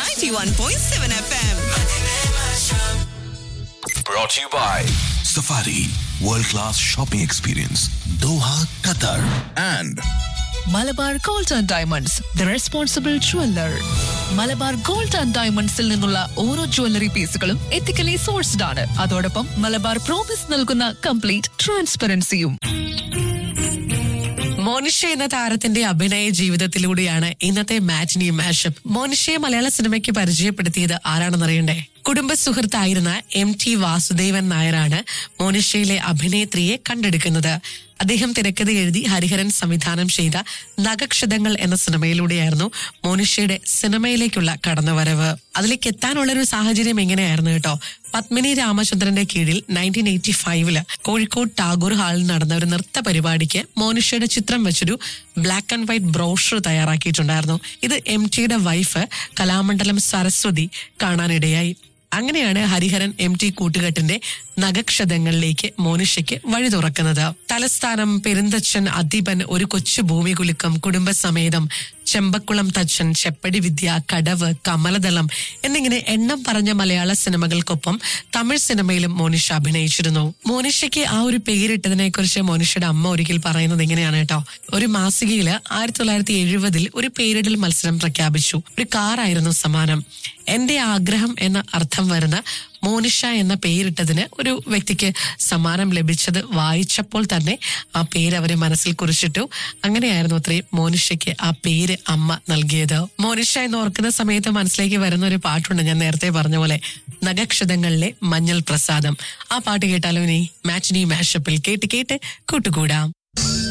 91.7 FM. Brought to you by Safari World Class Shopping Experience Doha, Qatar and Malabar gold and diamonds the responsible jeweller Malabar gold and ഡയമണ്ട്സിൽ നിന്നുള്ള ഓരോ jewellery പീസുകളും ethically sourced ആണ് അതോടൊപ്പം Malabar promise നൽകുന്ന complete ട്രാൻസ്പെറൻസിയും മോനിഷ എന്ന താരത്തിന്റെ അഭിനയ ജീവിതത്തിലൂടെയാണ് ഇന്നത്തെ മാറ്റിനി മാഷപ്പ് മോനിഷയെ മലയാള സിനിമയ്ക്ക് പരിചയപ്പെടുത്തിയത് ആരാണെന്നറിയണ്ടേ കുടുംബ സുഹൃത്തായിരുന്ന എം ടി വാസുദേവൻ നായരാണ് മോനിഷയിലെ അഭിനേത്രിയെ കണ്ടെടുക്കുന്നത് അദ്ദേഹം തിരക്കഥ എഴുതി ഹരിഹരൻ സംവിധാനം ചെയ്ത നഗക്ഷതങ്ങൾ എന്ന സിനിമയിലൂടെയായിരുന്നു മോനിഷയുടെ സിനിമയിലേക്കുള്ള കടന്നുവരവ് അതിലേക്ക് എത്താനുള്ള ഒരു സാഹചര്യം എങ്ങനെയായിരുന്നു കേട്ടോ പത്മിനി രാമചന്ദ്രന്റെ കീഴിൽ നയൻറ്റീൻ എയ്റ്റി ഫൈവില് കോഴിക്കോട് ടാഗോർ ഹാളിൽ നടന്ന ഒരു നൃത്ത പരിപാടിക്ക് മോനിഷയുടെ ചിത്രം വെച്ചൊരു ബ്ലാക്ക് ആൻഡ് വൈറ്റ് ബ്രോഷർ തയ്യാറാക്കിയിട്ടുണ്ടായിരുന്നു ഇത് എം ടിയുടെ വൈഫ് കലാമണ്ഡലം സരസ്വതി കാണാനിടയായി അങ്ങനെയാണ് ഹരിഹരൻ എം ടി കൂട്ടുകെട്ടിന്റെ നഗക്ഷതങ്ങളിലേക്ക് മോനിഷയ്ക്ക് വഴി തുറക്കുന്നത് തലസ്ഥാനം പെരുന്തച്ചൻ അധിപൻ ഒരു കൊച്ചു ഭൂമി കുലുക്കം കുടുംബസമേതം ചെമ്പക്കുളം തച്ചൻ ചെപ്പടി വിദ്യ കടവ് കമലദളം എന്നിങ്ങനെ എണ്ണം പറഞ്ഞ മലയാള സിനിമകൾക്കൊപ്പം തമിഴ് സിനിമയിലും മോനിഷ അഭിനയിച്ചിരുന്നു മോനിഷയ്ക്ക് ആ ഒരു പേരിട്ടതിനെ കുറിച്ച് മോനിഷയുടെ അമ്മ ഒരിക്കൽ പറയുന്നത് ഇങ്ങനെയാണ് കേട്ടോ ഒരു മാസികയില് ആയിരത്തി തൊള്ളായിരത്തി എഴുപതിൽ ഒരു പേരിടൽ മത്സരം പ്രഖ്യാപിച്ചു ഒരു കാറായിരുന്നു സമ്മാനം എന്റെ ആഗ്രഹം എന്ന അർത്ഥം വരുന്ന മോനിഷ എന്ന പേരിട്ടതിന് ഒരു വ്യക്തിക്ക് സമ്മാനം ലഭിച്ചത് വായിച്ചപ്പോൾ തന്നെ ആ പേര് അവരെ മനസ്സിൽ കുറിച്ചിട്ടു അങ്ങനെയായിരുന്നു അത്രയും മോനിഷയ്ക്ക് ആ പേര് അമ്മ നൽകിയത് മോനിഷ എന്ന് ഓർക്കുന്ന സമയത്ത് മനസ്സിലേക്ക് വരുന്ന ഒരു പാട്ടുണ്ട് ഞാൻ നേരത്തെ പറഞ്ഞ പോലെ നഗക്ഷതങ്ങളിലെ മഞ്ഞൾ പ്രസാദം ആ പാട്ട് കേട്ടാലോ ഇനി മാച്ചിനി മാഷപ്പിൽ കേട്ട് കേട്ട് കൂട്ടുകൂടാം